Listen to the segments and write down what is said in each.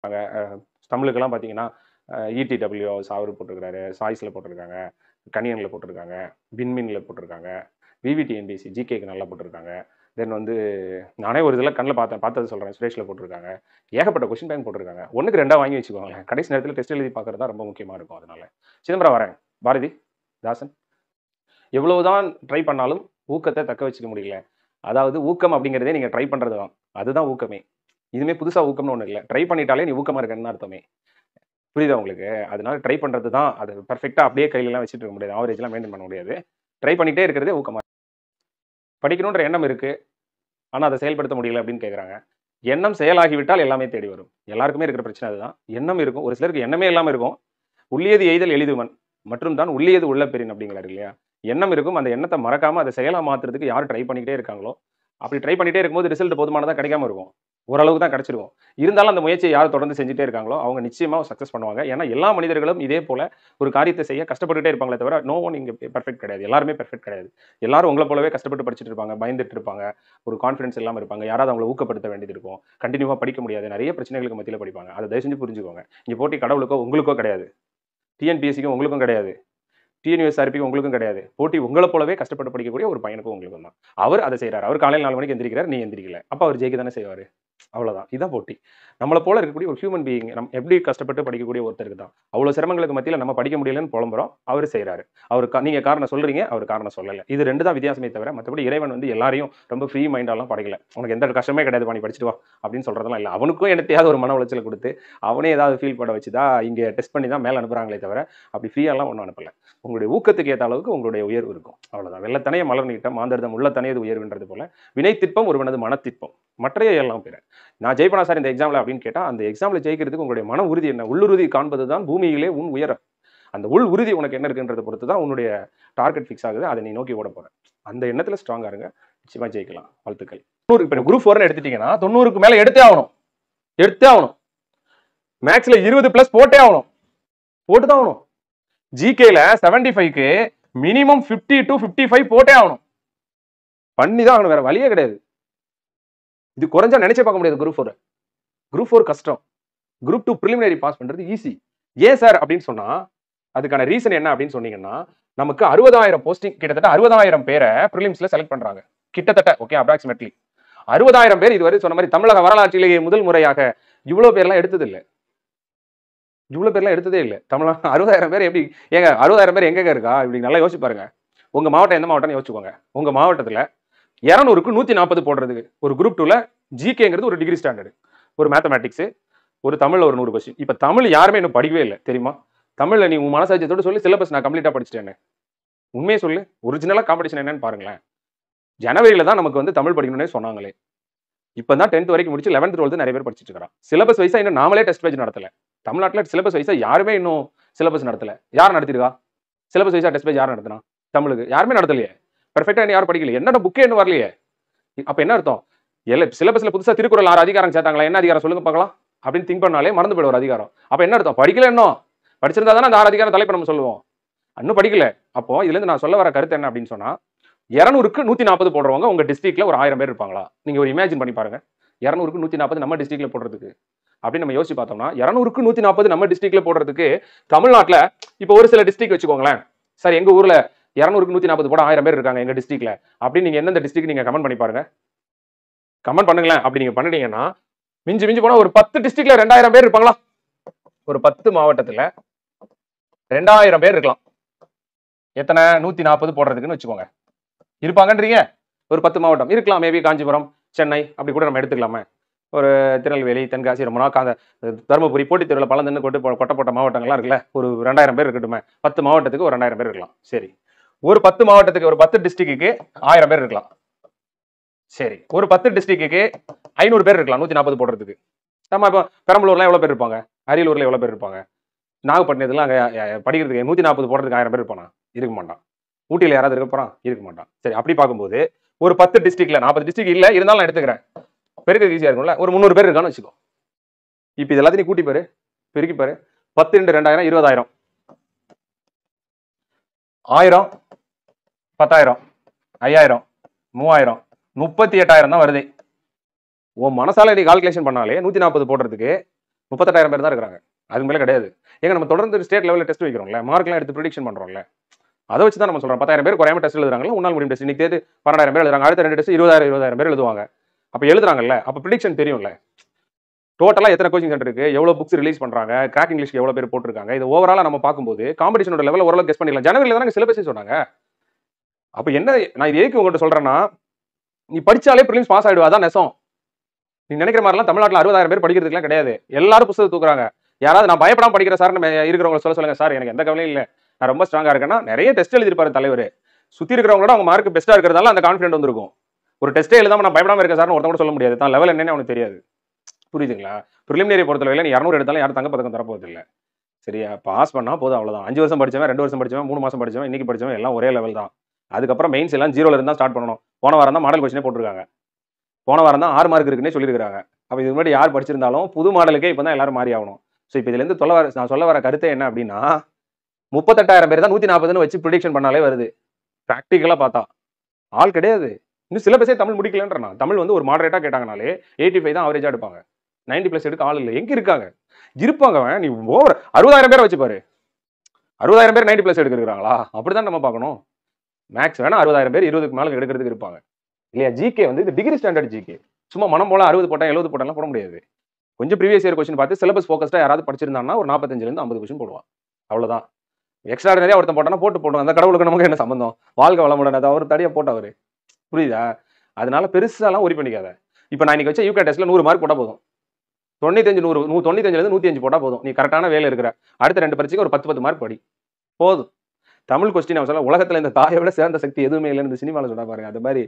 அஹ், தமிழுக்கெல்லாம் பார்த்தீங்கன்னா இடிடபிள்யூ அவர் போட்டிருக்காரு சாய்ஸில் போட்டிருக்காங்க கனியனில் போட்டிருக்காங்க விண்மினில் போட்டிருக்காங்க விவிடிஎன்பிசி ஜிகேக்கு நல்லா போட்டிருக்காங்க தென் வந்து நானே ஒரு இதில் கண்ணில் பார்த்தேன் பார்த்தது சொல்கிறேன் சுரேஷில் போட்டிருக்காங்க ஏகப்பட்ட கொஸ்டின் பேங்க் போட்டிருக்காங்க ஒன்றுக்கு ரெண்டாக வாங்கி வச்சுக்கோங்களேன் கடைசி நேரத்தில் டெஸ்ட் எழுதி பார்க்குறது தான் ரொம்ப முக்கியமாக இருக்கும் அதனால சிதம்பரம் வரேன் பாரதி தாசன் எவ்வளவுதான் ட்ரை பண்ணாலும் ஊக்கத்தை தக்க வச்சுக்க முடியல அதாவது ஊக்கம் அப்படிங்கிறதே நீங்கள் ட்ரை பண்ணுறது தான் அதுதான் ஊக்கமே இதுவுமே புதுசாக ஊக்கம்னு ஒன்றும் இல்லை ட்ரை பண்ணிட்டாலே நீ ஊக்கமாக இருக்கன்னு அர்த்தமே புரியுதா உங்களுக்கு அதனால ட்ரை பண்ணுறது தான் அது பர்ஃபெக்டாக அப்படியே கையிலலாம் வச்சுட்டு இருக்க முடியாது ஆவரேஜ்லாம் மெயின்டைன் பண்ண முடியாது ட்ரை பண்ணிகிட்டே இருக்கிறதே ஊக்கமாக படிக்கணுன்ற எண்ணம் இருக்குது ஆனால் அதை செயல்படுத்த முடியல அப்படின்னு கேட்குறாங்க எண்ணம் செயலாகிவிட்டால் எல்லாமே தேடி வரும் எல்லாருக்குமே இருக்கிற பிரச்சனை அதுதான் எண்ணம் இருக்கும் ஒரு சிலருக்கு எண்ணமே இல்லாமல் இருக்கும் உள்ளியது எய்தல் எளிதுவன் மற்றும் தான் உள்ளியது உள்ள பெரின் அப்படிங்கிறாரு இல்லையா எண்ணம் இருக்கும் அந்த எண்ணத்தை மறக்காம அதை செயலா மாத்துறதுக்கு யார் ட்ரை பண்ணிக்கிட்டே இருக்காங்களோ அப்படி ட்ரை பண்ணிட்டே இருக்கும்போது ரிசல்ட் போதுமானதாக கிடைக்காம இருக்கும் ஓரளவுக்கு தான் கிடைச்சிருக்கும் இருந்தாலும் அந்த முயற்சியை யார் தொடர்ந்து செஞ்சுட்டே இருக்காங்களோ அவங்க நிச்சயமா சக்ஸஸ் பண்ணுவாங்க ஏன்னா எல்லா மனிதர்களும் இதே போல ஒரு காரியத்தை செய்ய கஷ்டப்பட்டுட்டே இருப்பாங்களே தவிர நோ ஒன் இங்கே பெர்ஃபெக்ட் கிடையாது எல்லாருமே பெர்ஃபெக்ட் கிடையாது எல்லாரும் உங்களை போலவே கஷ்டப்பட்டு படிச்சுட்டு இருப்பாங்க பயந்துட்டு இருப்பாங்க ஒரு கான்ஃபிடன்ஸ் இல்லாமல் இருப்பாங்க யாராவது அவங்களை ஊக்கப்படுத்த வேண்டியது இருக்கும் கண்டினியூவாக படிக்க முடியாது நிறைய பிரச்சனைகளுக்கு மத்தியில் படிப்பாங்க அதை தயவு செஞ்சு புரிஞ்சுக்கோங்க இங்கே போட்டி கடவுளுக்கோ உங்களுக்கோ கிடையாது டிஎன்பிஎஸ்சிக்கும் உங்களுக்கும் கிடையாது டிஎன்யூஎஸ்ஆர்பிக்கு உங்களுக்கும் கிடையாது போட்டி உங்களை போலவே கஷ்டப்பட்டு படிக்கக்கூடிய ஒரு பையனுக்கும் உங்களுக்கும் தான் அவர் அதை செய்றாரு அவர் காலையில் நாலு மணிக்கு எந்திரிக்கிறார் நீ எந்திரிக்கல அப்போ அவர் ஜெயிக்க தானே செய்வார் அவ்வளவுதான் இதுதான் போட்டி நம்மளை போல இருக்கக்கூடிய ஒரு ஹியூமன் பீயிங் நம்ம எப்படி கஷ்டப்பட்டு படிக்கக்கூடிய ஒருத்தருக்கு தான் அவ்வளோ சிரமங்களுக்கு மத்தியில் நம்ம படிக்க முடியலன்னு புலம்புறோம் அவர் செய்றாரு அவர் கா- நீங்க காரணம் சொல்றீங்க அவர் காரணம் சொல்லலை இது ரெண்டு தான் வித்தியாசமே தவிர மற்றபடி இறைவன் வந்து எல்லாரையும் ரொம்ப ஃப்ரீ மைண்டாலாம் படைக்கல உனக்கு எந்த கஷ்டமே கிடையாது பண்ணி படிச்சுட்டு வா அப்படின்னு சொல்றதெல்லாம் இல்லை அவனுக்கும் என்னத்தையாவது ஒரு மன உளைச்சலை கொடுத்து அவனே ஏதாவது ஃபீல் பண்ண வச்சு தான் இங்கே டெஸ்ட் பண்ணி தான் மேலே அனுப்புறாங்களே தவிர அப்படி ஃப்ரீயாலாம் ஒன்றும் அனுப்பல உங்களுடைய ஊக்கத்துக்கு ஏற்ற அளவுக்கு உங்களுடைய உயர்வு இருக்கும் அவ்வளவுதான் வெள்ளத்தனைய மலர் நீட்டம் மாந்தர்தம் உள்ளத்தனையது உயர்வுன்றது போல வினைத்திற்பம் ஒருவனது மனத்திற்பம் மற்றைய எல்லாம் பிற நான் ஜெயிப்பனா சார் இந்த எக்ஸாம்ல அப்படின்னு கேட்டா அந்த எக்ஸாம்ல ஜெயிக்கிறதுக்கு உங்களுடைய மன உறுதி என்ன உள்ளுறுதி காண்பது தான் பூமியிலே உன் உயரம் அந்த உள் உறுதி உனக்கு என்ன இருக்குன்றதை பொறுத்து தான் உன்னுடைய டார்கெட் ஃபிக்ஸ் ஆகுது அதை நீ நோக்கி ஓட போற அந்த எண்ணத்துல ஸ்ட்ராங்கா இருங்க நிச்சயமா ஜெயிக்கலாம் வாழ்த்துக்கள் தொண்ணூறு இப்போ குரூப் ஃபோர்னு எடுத்துட்டீங்கன்னா தொண்ணூறுக்கு மேல எடுத்தே ஆகணும் எடுத்தே ஆகணும் மேக்ஸ்ல இருபது பிளஸ் போட்டே ஆகணும் போட்டு தான் ஆகணும் ஜிகேல செவன்டி ஃபைவ்க்கு minimum fifty to fifty five போட்டே ஆகணும் பண்ணி தான் ஆகணும் வேற வழியே கிடையாது இது குறைஞ்சா நினைச்சே பார்க்க முடியாது குரூப் ஃபோர் குரூப் ஃபோர் கஷ்டம் குரூப் டூ ப்ரிலிமினரி பாஸ் பண்றது ஈஸி ஏன் சார் அப்படின்னு சொன்னா அதுக்கான ரீசன் என்ன அப்படின்னு சொன்னீங்கன்னா நமக்கு அறுபதாயிரம் போஸ்டிங் கிட்டத்தட்ட அறுபதாயிரம் பேரை ப்ரிலிம்ஸ்ல செலக்ட் பண்றாங்க கிட்டத்தட்ட ஓகே அப்ராக்சிமேட்லி அறுபதாயிரம் பேர் இதுவரை சொன்ன மாதிரி தமிழக வரலாற்றிலேயே முதல் முறையாக இவ்வளவு பேர்லாம் எடுத்தது இல்லை இவ்வளவு பேர்லாம் எடுத்ததே இல்லை தமிழக அறுபதாயிரம் பேர் எப்படி ஏங்க அறுபதாயிரம் பேர் எங்கெங்க இருக்கா இப்படி நல்லா யோசிச்சு பாருங்க உங்க மாவட்டம் எந்த மாவட்டம்னு யோசிச்சுக்கோங்க உங்க மாவட்டத்துல இரநூறுக்கு நூத்தி நாற்பது போடுறதுக்கு ஒரு குரூப் டூல ஜிகேங்கிறது ஒரு டிகிரி ஸ்டாண்டர்டு ஒரு மேத்தமேட்டிக்ஸ் ஒரு தமிழ்ல ஒரு நூறு கொஸ்டின் இப்ப தமிழ் யாருமே இன்னும் படிக்கவே இல்லை தெரியுமா தமிழ்ல நீ உன் மனசாட்சியத்தோட சொல்லி சிலபஸ் நான் கம்ப்ளீட்டா படிச்சிட்டேன்னு உண்மையை சொல்லு ஒரிஜினலா காம்படிஷன் என்னன்னு பாருங்களேன் ஜனவரியில தான் நமக்கு வந்து தமிழ் படிக்கணும்னே சொன்னாங்களே இப்போ தான் டென்த் வரைக்கும் முடிச்சு லெவன்த் டுவெல்த் நிறைய பேர் படிச்சிட்டு இருக்கிறான் சிலபஸ் வைஸா இன்னும் நாமளே டெஸ்ட் பேஜ் நடத்தல தமிழ்நாட்டில் சிலபஸ் வைஸா யாருமே இன்னும் சிலபஸ் நடத்தல யார் நடத்திருக்கா சிலபஸ் வைஸா டெஸ்ட் பேஜ் யார் நடத்தினா தமிழுக்கு யாருமே நடத்தலையே பெர்ஃபெக்டா இன்னும் யாரும் படிக்கல என்னோட புக்கே இன்னும் வரலையே அப்ப என்ன அர்த்தம் எல்ல சிலபஸ்ல புதுசா திருக்குறள் ஆறு அதிகாரம் சேர்த்தாங்களா என்ன அதிகாரம் சொல்லுங்க பார்க்கலாம் அப்படின்னு திங்க் பண்ணாலே மறந்து போயிடும் ஒரு அதிகாரம் அப்ப என்ன அர்த்தம் படிக்கல இன்னும் படிச்சிருந்தா தானே அந்த ஆறு அதிகாரம் தலைப்பு நம்ம சொல்லுவோம் இன்னும் படிக்கல அப்போ இதுல இருந்து நான் சொல்ல வர கருத்து என்ன அப்படின்னு சொன்னா இரநூறுக்கு நூத்தி நாற்பது போடுறவங்க உங்க டிஸ்ட்ரிக்ட்ல ஒரு ஆயிரம் பேர் இருப்பாங்களா நீங்க ஒரு இமேஜின் பண்ணி பாருங்க இரநூறுக்கு நூத்தி நாற்பது நம்ம டிஸ்ட்ரிக்ட்ல போடுறதுக்கு அப்படின்னு நம்ம யோசிச்சு பார்த்தோம்னா இரநூறுக்கு நூத்தி நாற்பது நம்ம டிஸ்ட்ரிக்ட்ல போடுறதுக்கு தமிழ்நாட்டுல இப்போ ஒரு சில டிஸ்ட்ரிக்ட் வச்சுக்கோங்களேன் சார் எங்க ஊர்ல இரநூறுக்கு நூத்தி நாற்பது போட ஆயிரம் பேர் இருக்காங்க எங்க டிஸ்ட்ரிக்ட்ல அப்படின்னு நீங்க எந்தெந்த டிஸ்ட்ரிக்ட் நீங்க கமெண்ட் பண்ணி பாருங்க கமெண்ட் பண்ணுங்களேன் அப்படி நீங்க பண்ணிட்டீங்கன்னா மிஞ்சி மிஞ்சி போனா ஒரு பத்து டிஸ்ட்ரிக்ட்ல ரெண்டாயிரம் பேர் இருப்பாங்களா ஒரு பத்து மாவட்டத்துல ரெண்டாயிரம் பேர் இருக்கலாம் எத்தனை நூத்தி நாற்பது போடுறதுக்குன்னு வச்சுக்கோங்க இருப்பாங்கன்றீங்க ஒரு பத்து மாவட்டம் இருக்கலாம் மேபி காஞ்சிபுரம் சென்னை அப்படி கூட நம்ம எடுத்துக்கலாமே ஒரு திருநெல்வேலி தென்காசி ரொம்ப நாள் காந்த தருமபுரி போட்டித் தேர்வில் பலந்துன்னு கொட்டு போ- கொட்ட போட்ட மாவட்டங்கள்லாம் இருக்குல்ல ஒரு ரெண்டாயிரம் பேர் இருக்கட்டுமே பத்து மாவட்டத்துக்கு ஒரு ரெண்டாயிரம் பேர் இருக்கலாம் சரி ஒரு பத்து மாவட்டத்துக்கு ஒரு பத்து டிஸ்ட்ரிக்ட்டுக்கு ஆயிரம் பேர் இருக்கலாம் சரி ஒரு பத்து டிஸ்ட்ரிக்ட்டுக்கு ஐநூறு பேர் இருக்கலாம் நூற்றி நாற்பது போடுறதுக்கு நம்ம இப்போ பெரம்பலூர்ல எவ்வளோ பேர் இருப்பாங்க அரியலூர்ல எவ்வளோ பேர் இருப்பாங்க நாகப்பட்டினத்துலாம் அங்கே படிக்கிறதுக்கு நூற்றி நாற்பது போடுறதுக்கு ஆயிரம் பேர் இருப்பானா இருக்க மாட்டான் ஊட்டியில் யாராவது இருக்க போறான் இருக்க மாட்டான் சரி அப்படி பார்க்கும்போது ஒரு பத்து டிஸ்ட்ரிக்ட்ல நாற்பது டிஸ்ட்ரிக்ட் இல்லை இருந்தாலும் நான் எடுத்துக்கிறேன் பெருக்கிறது ஈஸியாக இருக்கும்ல ஒரு முந்நூறு பேர் இருக்கான்னு வச்சுக்கோ இப்போ இது எல்லாத்தையும் கூட்டி பாரு பெருக்கி பாரு பத்து ரெண்டு ரெண்டாயிரம் இருபதாயிரம் ஆயிரம் பத்தாயிரம் ஐயாயிரம் மூவாயிரம் முப்பத்தி எட்டாயிரம் தான் வருது உன் மனசால நீ கால்குலேஷன் பண்ணாலே நூற்றி நாற்பது போடுறதுக்கு முப்பத்தெட்டாயிரம் பேர் தான் இருக்கிறாங்க அதுக்கு மேலே கிடையாது ஏங்க நம்ம தொடர்ந்து ஸ்டேட் லெவலில் டெஸ்ட் வைக்கிறோம்ல மார்க்லாம் எடுத்து ப்ரிடிக்ஷன் பண்ணுறோம்ல அதை வச்சு தான் நம்ம சொல்கிறோம் பத்தாயிரம் பேர் குறையாம டெஸ்ட் எழுதுறாங்களா உன்னால் முடியும் டெஸ்ட் இன்னைக்கு தேதி பன்னெண்டாயிரம் பேர் எழுதுறாங்க அடுத்த ரெண்டு டெஸ்ட் இருபதாயிரம் இருபதாயிரம் பேர் எழுதுவாங்க அப்போ எழுதுறாங்கல்ல அப்போ ப்ரிடிக்ஷன் தெரியும்ல டோட்டலாக எத்தனை கோச்சிங் சென்டர் இருக்கு எவ்வளோ புக்ஸ் ரிலீஸ் பண்ணுறாங்க கிராக் இங்கிலீஷ்க்கு எவ்வளோ பேர் போட்டிருக்காங்க இது ஓவராலாக நம்ம பார்க்கும்போது காம்படிஷனோட லெவலில் ஓரளவு கெஸ் பண்ணிடலாம் ஜனவரியில் தானே சிலபஸே சொன்னாங்க அப்போ என்ன நான் இது எதுக்கு உங்கள்கிட்ட சொல்கிறேன்னா நீ படிச்சாலே ப்ரிலிம்ஸ் பாஸ் ஆயிடுவா அதான் நெசம் நீ நினைக்கிற மாதிரிலாம் தமிழ்நாட்டில் அறுபதாயிரம் பேர் படிக்கிறதுக்குலாம் கிடையாது எல்லாரும் புத்தகத்தை தூக்குறாங்க யாராவது நான் பயப்படாம படிக்கிற சார் நம்ம இருக்கிறவங்க சொல்ல சொல்லுங்க சார் எனக்கு எந்த கவலையும் இல்லை நான் ரொம்ப ஸ்ட்ராங்கா இருக்கேன்னா நிறைய டெஸ்ட் எழுதிருப்பாரு தலைவர் சுத்தி இருக்கிறவங்களோட அவங்க மார்க் பெஸ்ட்டா இருக்கிறதால அந்த கான்ஃபிடென்ட் வந்திருக்கும் ஒரு டெஸ்ட்டே எழுதாம நான் பயப்படாம இருக்க சார்னு ஒருத்தன் கூட சொல்ல முடியாது தான் லெவல் என்னன்னு அவனுக்கு தெரியாது புரியுதுங்களா ப்ரிலிமினரி பொறுத்தவரையில நீ இரநூறு எடுத்தாலும் யாரும் தங்க பதக்கம் தரப்போகுது இல்லை சரியா பாஸ் பண்ணா போதும் அவ்வளவுதான் அஞ்சு வருஷம் படிச்சவன் ரெண்டு வருஷம் படிச்சவன் மூணு மாசம் படிச்சவன் இன்னைக்கு படிச்சவன் எல்லாம் ஒரே லெவல் தான் அதுக்கப்புறம் மெயின்ஸ் எல்லாம் ஜீரோல இருந்தா ஸ்டார்ட் பண்ணணும் போன வாரம் தான் மாடல் கொஸ்டினே போட்டிருக்காங்க போன வாரம் தான் ஆறு மார்க் இருக்குன்னே சொல்லியிருக்காங்க அப்போ இது முன்னாடி யார் படிச்சிருந்தாலும் புது மாடலுக்கே இப்போ தான் எல்லாரும் மாறி ஆகணும் ஸோ இப்போ இதுலேருந்து சொல்ல வர நான் சொல்ல வர கருத்து என்ன அப்படின்னா முப்பத்தெட்டாயிரம் பேர் தான் நூற்றி நாற்பதுன்னு வச்சு ப்ரிடிக்ஷன் பண்ணாலே வருது ப்ராக்டிக்கலாக பார்த்தா ஆள் கிடையாது இன்னும் சிலபஸே தமிழ் முடிக்கலன்றனா தமிழ் வந்து ஒரு மாடரேட்டாக கேட்டாங்கனாலே எயிட்டி ஃபைவ் தான் அவரேஜாக எடுப்பாங்க நைன்டி ப்ளஸ் எடுக்க ஆள் இல்லை எங்கே இருக்காங்க இருப்பாங்க அவன் நீ ஓவர் அறுபதாயிரம் பேரை வச்சு பாரு அறுபதாயிரம் பேர் நைன்டி ப்ளஸ் எடுக்கிறாங்களா அப்படி தான் நம்ம பார்க்கணும் மேக்ஸ் வேணா அறுபதாயிரம் பேர் இருபதுக்கு மேலே எடுக்கிறதுக்கு இருப்பாங்க இல்லையா ஜிகே வந்து இது டிகிரி ஸ்டாண்டர்ட் ஜிகே சும்மா மனம் போல அறுபது போட்டேன் எழுபது போட்டேன்லாம் போட முடியாது கொஞ்சம் ப்ரீவியஸ் இயர் கொஸ்டின் பார்த்து சிலபஸ் ஃபோக்கஸ்டாக யாராவது படிச்சிருந்தாங்கன்னா ஒரு நாற்பத்தஞ்சிலேருந்து ஐம்பது கொஸ்டின் போடுவான் அவ்வளோதான் எக்ஸ்ட்ராடனரியாக ஒருத்தன் போட்டானா போட்டு போட்டோம் அந்த கடவுளுக்கு நமக்கு என்ன சம்பந்தம் வாழ்க்கை வளமுடன் அதை அவர் தடியாக போட்டவர் புரியுதா அதனால பெருசாலாம் ஒரி பண்ணிக்காத இப்போ நான் இன்னைக்கு வச்ச யூகே டெஸ்ட்ல நூறு மார்க் போட்டால் போதும் தொண்ணூத்தஞ்சு நூறு நூ தொண்ணூத்தஞ்சுலேருந்து நூற்றி அஞ்சு போட்டால் போதும் நீ கரெக்டான வேலை இருக்கிற அடுத்த ரெண்டு பரீட்சைக்கு ஒரு பத்து பத்து மார்க் படி போதும் தமிழ் கொஸ்டின் அவன் சொல்ல உலகத்தில் இந்த தாயை விட சேர்ந்த சக்தி எதுவுமே இல்லைன்னு இந்த சினிமாவில் சொன்னா பாருங்க அது மாதிரி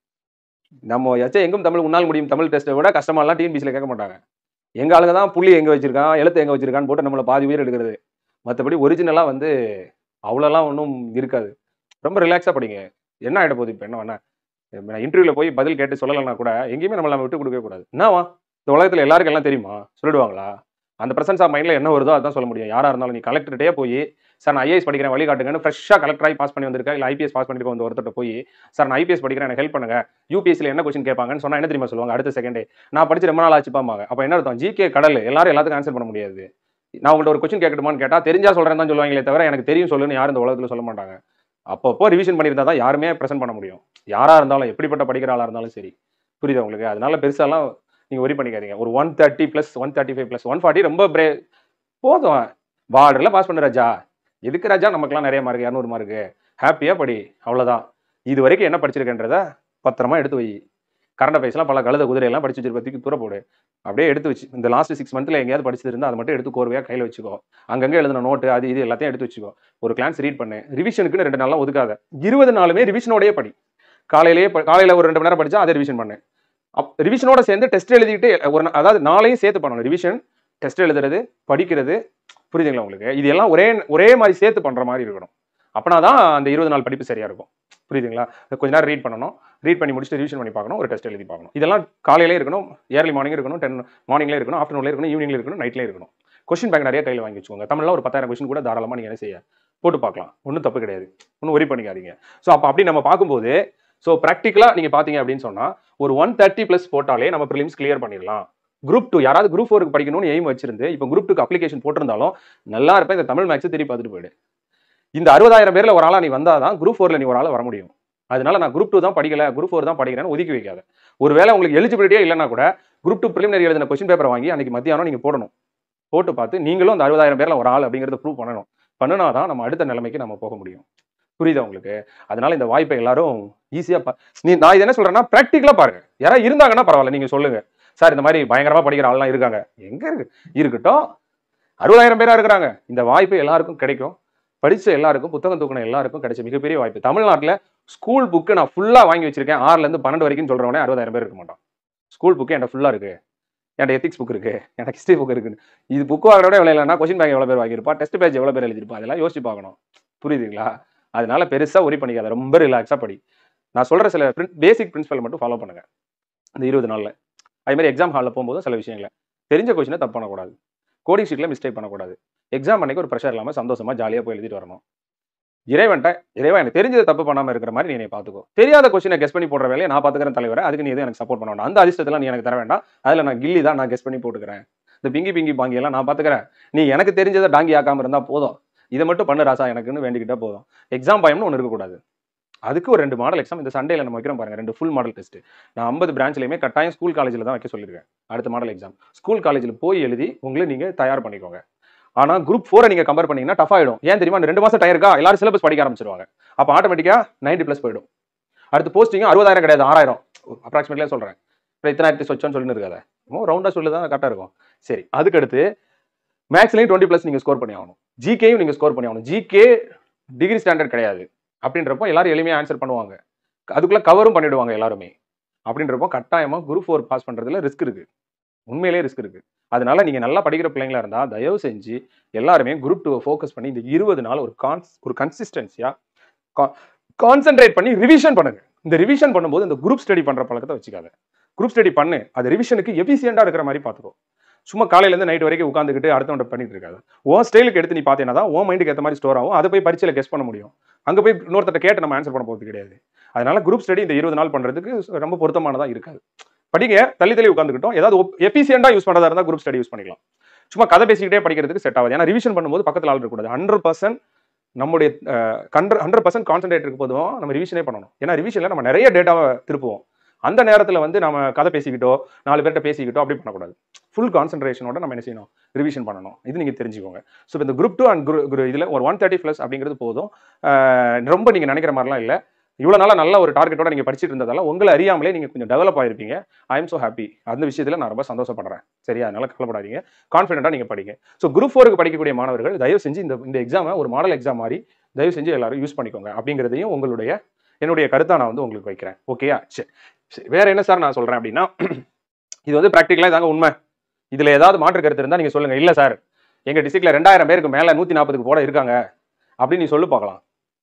நம்ம வச்சா எங்கும் தமிழ் உன்னால் முடியும் தமிழ் டெஸ்ட்டை விட கஷ்டமாலாம் டிஎன்பிசியில் கேட்க மாட்டாங்க எங்க ஆளுங்க தான் புள்ளி எங்க வச்சிருக்கான் எழுத்து எங்க வச்சிருக்கான்னு போட்டு நம்மளை பாதி உயிர் எடுக்கிறது மற்றபடி ஒரிஜினலாக வந்து அவ்வளோலாம் ஒன்றும் இருக்காது ரொம்ப ரிலாக்ஸாக படிங்க என்ன ஆகிட போகுது இப்போ என்ன வேணா நான் இன்டர்வியூவில் போய் பதில் கேட்டு சொல்லலைன்னா கூட எங்கேயுமே நம்மளை விட்டு கொடுக்கவே கூடாது என்னவா இந்த உலகத்தில் எல்லாருக்கும் எல்லாம் தெரியுமா சொல்லிடுவாங்களா அந்த பிரசன்ஸ் ஆஃப் மைண்டில் என்ன வருதோ அதான் சொல்ல முடியும் யாராக இருந்தாலும் நீ கலெக்டர்கிட்டே போய் சார் நான் ஐஏஎஸ் படிக்கிறேன் வழிகாட்டுங்கன்னு ஃப்ரெஷ்ஷாக கலெக்டர் ஆகி பாஸ் பண்ணி வந்திருக்கா இல்லை ஐபிஎஸ் பாஸ் பண்ணிட்டு வந்து ஒருத்தர் போய் சார் நான் ஐபிஎஸ் படிக்கிறேன் எனக்கு ஹெல்ப் பண்ணுங்க யூபிஎஸ்சியில் என்ன கொஸ்டின் கேட்பாங்கன்னு சொன்னா என்ன தெரியுமா சொல்லுவாங்க அடுத்த செகண்டே நான் படிச்சு ரொம்ப நாள் ஆச்சு பாம்பாங்க அப்போ என்ன அர்த்தம் ஜிகே கடல் எல்லாரும் எல்லாத்துக்கும் ஆன்சர் பண்ண முடியாது நான் உங்கள்ட்ட ஒரு கொஸ்டின் கேட்கட்டுமான்னு கேட்டா தெரிஞ்சா சொல்றேன் தான் சொல்லுவாங்களே தவிர எனக்கு தெரியும் சொல்லுன்னு யாரும் இந்த உலகத்தில் சொல்ல மாட்டாங்க அப்பப்போ ரிவிஷன் பண்ணியிருந்தா தான் யாருமே ப்ரெசென்ட் பண்ண முடியும் யாரா இருந்தாலும் எப்படிப்பட்ட படிக்கிற ஆளா இருந்தாலும் சரி புரியுதா உங்களுக்கு அதனால பெருசாலாம் நீங்க ஒரி பண்ணிக்காதீங்க ஒரு one thirty plus one thirty five plus one forty ரொம்ப பிரே போதும் பார்டரில் பாஸ் பண்ண ராஜா எதுக்கு ராஜா நமக்குலாம் நிறைய மார்க் இரநூறு மார்க்கு ஹாப்பியாக படி அவ்வளோதான் இது வரைக்கும் என்ன படிச்சிருக்கேன்றத பத்திரமா எடுத்து வை கரண்ட் அஃபேர்ஸ்லாம் பல கழுத குதிரையெல்லாம் படிச்சு வச்சிருப்ப தூக்கி தூர போடு அப்படியே எடுத்து வச்சு இந்த லாஸ்ட் சிக்ஸ் மந்த்தில் எங்கேயாவது படிச்சது இருந்தால் அதை மட்டும் எடுத்து கோர்வையாக கையில் வச்சுக்கோ அங்கங்கே எழுதின நோட்டு அது இது எல்லாத்தையும் எடுத்து வச்சுக்கோ ஒரு கிளான்ஸ் ரீட் பண்ணு ரிவிஷனுக்குன்னு ரெண்டு நாள்லாம் ஒதுக்காத இருபது நாளுமே ரிவிஷனோடயே படி காலையிலேயே ப- காலையில ஒரு ரெண்டு மணி நேரம் படிச்சா அதை ரிவிஷன் பண்ணு அப் ரிவிஷனோட சேர்ந்து டெஸ்ட் எழுதிட்டு ஒரு நா- அதாவது நாளையும் சேர்த்து பண்ணணும் ரிவிஷன் டெஸ்ட் எழுதுறது படிக்கிறது புரியுதுங்களா உங்களுக்கு இது எல்லாம் ஒரே ஒரே மாதிரி சேர்த்து பண்ற மாதிரி இருக்கணும் அப்பனா தான் அந்த இருபது நாள் படிப்பு சரியா இருக்கும் புரியுதுங்களா கொஞ்ச நேரம் ரீட் பண்ணணும் ரீட் பண்ணி முடிச்சுட்டு ரிவிஷன் பண்ணி பார்க்கணும் ஒரு டெஸ்ட் எழுதி பார்க்கணும் இதெல்லாம் காலையிலே இருக்கணும் ஏர்லி மார்னிங் இருக்கணும் டென் மார்னிங்ல இருக்கணும் ஆஃப்டர்நூன்ல இருக்கணும் ஈவினிங்ல இருக்கணும் நைட்ல இருக்கணும் கொஸ்டின் பேங்க் நிறைய கையில் வாங்கி வச்சுக்கோங்க தமிழ்ல ஒரு பத்தாயிரம் கொஸ்டின் கூட தாராளமாக நீங்கள் என்ன செய்ய போட்டு பார்க்கலாம் ஒன்றும் தப்பு கிடையாது ஒன்றும் ஒரி பண்ணிக்காதீங்க ஸோ அப்போ அப்படி நம்ம பார்க்கும்போது ஸோ ப்ராக்டிக்கலாக நீங்கள் பார்த்தீங்க அப்படின்னு சொன்னால் ஒரு ஒன் தேர்ட்டி ப்ளஸ் போட்டாலே நம்ம ப்ரிலிம்ஸ் கிளியர் பண்ணிடலாம் குரூப் டூ யாராவது குரூப் ஃபோருக்கு படிக்கணும்னு எய்ம் வச்சிருந்து இப்போ குரூப் டூக்கு அப்ளிகேஷன் போட்டிருந்தாலும் நல்லா இருப்பேன் இந்த தமிழ் மேக்ஸ் திருப்பி பார்த்துட்டு போயிடு இந்த அறுபதாயிரம் பேர்ல ஒரு ஆளா நீ வந்தாதான் குரூப் ஃபோர்ல நீ ஒரு ஆளா வர முடியும் அதனால நான் குரூப் டூ தான் படிக்கல குரூப் ஃபோர் தான் படிக்கிறேன்னு ஒதுக்கி வைக்காத ஒருவேளை உங்களுக்கு எலிஜிபிலிட்டியே இல்லைன்னா கூட குரூப் டூ ப்ரிலிமினரி எழுதின கொஸ்டின் பேப்பர் வாங்கி அன்னைக்கு மத்தியானம் நீங்க போடணும் போட்டு பார்த்து நீங்களும் அந்த அறுபதாயிரம் பேர்ல ஒரு ஆள் அப்படிங்கறத ப்ரூவ் பண்ணணும் பண்ணினாதான் நம்ம அடுத்த நிலைமைக்கு நம்ம போக முடியும் புரியுதா உங்களுக்கு அதனால இந்த வாய்ப்பை எல்லாரும் ஈஸியா பா நீ நான் இது என்ன சொல்றேன்னா ப்ராக்டிக்கலா பாருங்க யாராவது இருந்தாங்கன்னா பரவாயில்ல நீங்க சொல்லுங்க சார் இந்த மாதிரி பயங்கரமா படிக்கிற ஆள்லாம் இருக்காங்க எங்க இருக்கு இருக்கட்டும் அறுபதாயிரம் பேரா இருக்கிறாங்க இந்த வாய்ப்பு எல்லாருக்கும் கிடைக்கும் படிச்ச எல்லாருக்கும் புத்தகம் தூக்கின எல்லாருக்கும் கிடைச்ச மிகப்பெரிய வாய்ப்பு தமிழ்நாட்டில் ஸ்கூல் புக்கு நான் ஃபுல்லாக வாங்கி வச்சிருக்கேன் ஆறுல இருந்து பன்னெண்டு வரைக்கும் சொல்றவனே அறுபதாயிரம் பேர் இருக்க மாட்டான் ஸ்கூல் புக்கு என்கிட்ட ஃபுல்லாக இருக்கு என்கிட்ட எத்திக்ஸ் புக் இருக்கு எனக்கு ஹிஸ்ட்ரி புக் இருக்கு இது புக் வாங்குறத எவ்வளோ இல்லைன்னா கொஸ்டின் பேங்க் எவ்வளோ பேர் வாங்கியிருப்பா டெஸ்ட் பேஜ் எவ்வளோ பேர் எழுதிருப்பா அதெல்லாம் யோசிச்சு பார்க்கணும் புரியுதுங்களா அதனால பெருசா ஒரி பண்ணிக்காத ரொம்ப ரிலாக்ஸாக படி நான் சொல்ற சில பேசிக் பிரின்சிபல் மட்டும் ஃபாலோ பண்ணுங்க இந்த இருபது நாள்ல அதே மாதிரி எக்ஸாம் ஹாலில் போகும்போது சில விஷயங்களை தெரிஞ்ச கொஸ்டினை தப்பு பண்ணக்கூடாது கோடிங் ஷீட்டில் மிஸ்டேக் பண்ணக்கூடாது எக்ஸாம் அன்னைக்கு ஒரு ப்ரெஷர் இல்லாமல் சந்தோஷமா ஜாலியாக போய் எழுதிட்டு வரணும் இறைவன்ட்ட இறைவன் எனக்கு தெரிஞ்சதை தப்பு பண்ணாம இருக்கிற மாதிரி நீ என்னை பார்த்துக்கோ தெரியாத கொஸ்டினை கெஸ் பண்ணி போடுற வேலையை நான் பார்த்துக்கிறேன் தலைவரை அதுக்கு நீ எதுவும் எனக்கு சப்போர்ட் பண்ண வேண்டாம் அந்த அதிர்ஷ்டத்தெல்லாம் நீ எனக்கு தர வேண்டாம் அதில் நான் கில்லி தான் நான் கெஸ் பண்ணி போட்டுக்கிறேன் இந்த பிங்கி பிங்கி பாங்கி எல்லாம் நான் பாத்துக்கிறேன் நீ எனக்கு தெரிஞ்சதை டாங்கி ஆக்காம இருந்தா போதும் இதை மட்டும் பண்ணு ராசா எனக்குன்னு வேண்டிக்கிட்டா போதும் எக்ஸாம் பயம்னு ஒன்று இருக்கக்கூடாது அதுக்கு ஒரு ரெண்டு மாடல் எக்ஸாம் இந்த சண்டேல நம்ம வைக்கிறோம் பாருங்க ரெண்டு ஃபுல் மாடல் டெஸ்ட் நான் ஐம்பது பிரான்ச்லையுமே கட்டாயம் ஸ்கூல் காலேஜில் தான் வைக்க சொல்லியிருக்கேன் அடுத்த மாடல் எக்ஸாம் ஸ்கூல் காலேஜில் போய் எழுதி உங்களை நீங்க தயார் பண்ணிக்கோங்க ஆனா குரூப் ஃபோரை நீங்க கம்பேர் பண்ணீங்கன்னா டஃப் ஆயிடும் ஏன் தெரியுமா இந்த ரெண்டு மாசம் டயர் இருக்கா எல்லாரும் சிலபஸ் படிக்க ஆரம்பிச்சிருவாங்க அப்போ ஆட்டோமேட்டிக்கா நைன்டி ப்ளஸ் போயிடும் அடுத்து போஸ்டிங் அறுபதாயிரம் கிடையாது ஆறாயிரம் அப்ராக்சிமேட்லியாக சொல்றேன் இப்போ இத்தனாயிரத்தி சொச்சோன்னு சொல்லின்னு இருக்காத ரவுண்டா சொல்லி தான் கரெக்டாக இருக்கும் சரி அதுக்கடுத்து மேக்ஸ்லையும் டுவெண்ட்டி ப்ளஸ் நீங்க ஸ்கோர் பண்ணி ஆகணும் ஜிகேயும் நீங்க ஸ்கோர் பண்ணி ஆகணும் ஜிகே டிகிரி ஸ்டாண்டர்ட் கிடையாது அப்படின்றப்போ எல்லாரும் எளிமையாக ஆன்சர் பண்ணுவாங்க அதுக்குள்ள கவரும் பண்ணிடுவாங்க எல்லாருமே அப்படின்றப்போ கட்டாயமா குரூப் ஃபோர் பாஸ் பண்றதுல ரிஸ்க் இருக்கு உண்மையிலேயே ரிஸ்க் இருக்கு அதனால நீங்க நல்லா படிக்கிற பிள்ளைங்களா இருந்தா தயவு செஞ்சு எல்லாருமே குரூப் டூவை ஃபோக்கஸ் பண்ணி இந்த இருபது நாள் ஒரு கான்ஸ் ஒரு கன்சிஸ்டன்சியா கான்சென்ட்ரேட் பண்ணி ரிவிஷன் பண்ணுங்க இந்த ரிவிஷன் பண்ணும்போது இந்த குரூப் ஸ்டடி பண்ற பழக்கத்தை வச்சுக்காத குரூப் ஸ்டடி பண்ணு அது ரிவிஷனுக்கு எஃபிஷியண்டா இருக்கிற மாதிரி பார்த்துக்கோ சும்மா காலையில இருந்து நைட் வரைக்கும் உட்காந்துக்கிட்டு அடுத்தவன் பண்ணிட்டு இருக்காது உன் ஸ்டைலுக்கு எடுத்து நீ பார்த்தீங்கன்னா தான் உன் மைண்டுக்கு ஏற்ற மாதிரி ஸ்டோர் ஆகும் அதை போய் பரீட்சையில் கெஸ் பண்ண முடியும் அங்கே போய் இன்னொருத்தட்ட கேட்டு நம்ம ஆன்சர் பண்ண போகிறது கிடையாது அதனால குரூப் ஸ்டடி இந்த இருபது நாள் பண்றதுக்கு ரொம்ப பொருத்தமானதா இருக்காது படிங்க தள்ளி தள்ளி உட்காந்துக்கிட்டோம் ஏதாவது எஃபிஷியண்டா யூஸ் பண்ணதா இருந்தால் குரூப் ஸ்டடி யூஸ் பண்ணிக்கலாம் சும்மா கதை பேசிக்கிட்டே படிக்கிறதுக்கு செட் ஆகுது ஏன்னா ரிவிஷன் பண்ணும்போது பக்கத்தில் ஆள் இருக்கக்கூடாது ஹண்ட்ரட் பர்சன்ட் நம்முடைய ஹண்ட்ரட் ஹண்ட்ரட் பர்சன்ட் கான்சன்ட்ரேட் இருக்க போதும் நம்ம ரிவிஷனே பண்ணணும் ஏன்னா ரிவிஷனில் நம்ம நிறைய டேட்டாவை திருப்புவோம் அந்த நேரத்தில் வந்து நம்ம கதை பேசிக்கிட்டோ நாலு பேர்கிட்ட பேசிக்கிட்டோ அப்படி பண்ணக்கூடாது ஃபுல் கான்சன்ட்ரேஷனோட நம்ம என்ன செய்யணும் ரிவிஷன் பண்ணணும் இது நீங்கள் தெரிஞ்சுக்கோங்க ஸோ இந்த குரூப் டூ அண்ட் குரு இதில் ஒரு ஒன் தேர்ட்டி ப்ளஸ் அப்படிங்கிறது போதும் அஹ் ரொம்ப நீங்கள் நினைக்கிற மாதிரிலாம் இல்லை இவ்வளோ நாளாக நல்ல ஒரு டார்கெட்டோட நீங்கள் படிச்சுட்டு இருந்ததால உங்களை அறியாமலே நீங்கள் கொஞ்சம் டெவலப் ஆயிருப்பீங்க ஐ எம் ஸோ ஹாப்பி அந்த விஷயத்தில் நான் ரொம்ப சந்தோஷப்படுறேன் சரியா அதனால கவலைப்படாதீங்க கான்ஃபிடென்ட்டாக நீங்கள் படிங்க ஸோ குரூப் ஃபோருக்கு படிக்கக்கூடிய மாணவர்கள் தயவு செஞ்சு இந்த இந்த எக்ஸாமை ஒரு மாடல் எக்ஸாம் மாதிரி தயவு செஞ்சு எல்லாரும் யூஸ் பண்ணிக்கோங்க அப்படிங்கிறதையும் உங்களுடைய என்னுடைய கருத்தா நான் வந்து உங்களுக்கு வைக்கிறேன் ஓகேயா சரி சரி வேற என்ன சார் நான் சொல்றேன் அப்படின்னா இது வந்து ப்ராக்டிக்கலாக இதாங்க உண்மை இதுல ஏதாவது மாற்று கருத்து இருந்தால் நீங்க சொல்லுங்க இல்ல சார் எங்க டிஸ்ட்ரிக்ட்ல ரெண்டாயிரம் பேருக்கு மேல நூத்தி நாற்பதுக்கு போட இருக்காங்க அப்படின்னு நீ சொல்லு பார்க்கலாம்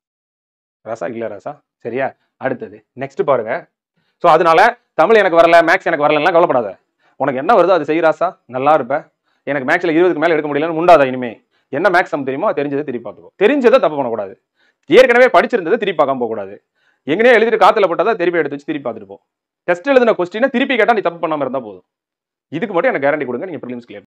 ரசா இல்ல ரசா சரியா அடுத்தது நெக்ஸ்ட் பாருங்க ஸோ அதனால தமிழ் எனக்கு வரல மேக்ஸ் எனக்கு வரலன்னா கவலைப்படாத உனக்கு என்ன வருதோ அது செய் ராசா நல்லா இருப்ப எனக்கு மேக்ஸ்ல இருபதுக்கு மேல எடுக்க முடியலன்னு முண்டாத இனிமே என்ன மேக்ஸ் சம் தெரியுமோ அது தெரிஞ்சதை திருப்பி பார்த்துக்கோ தெரிஞ்சதை தப்பு பண்ணக்கூடாது ஏற்கனவே படிச்சிருந்ததை திருப்பி பார்க்காம போகக்கூடாது எங்கனே எழுதிட்டு காத்துல போட்டதா திருப்பி எடுத்து வச்சு திருப்பி பார்த்துட்டு போ டெஸ்ட் எழுதின கொஸ்டினை திருப்பி கேட்டா நீ தப்பு பண்ணாம இருந்தா போதும் இதுக்கு மட்டும் எனக்கு கேரண்டி கொடுங்க நீங்க ப்ரிலிம்ஸ் கிளியர்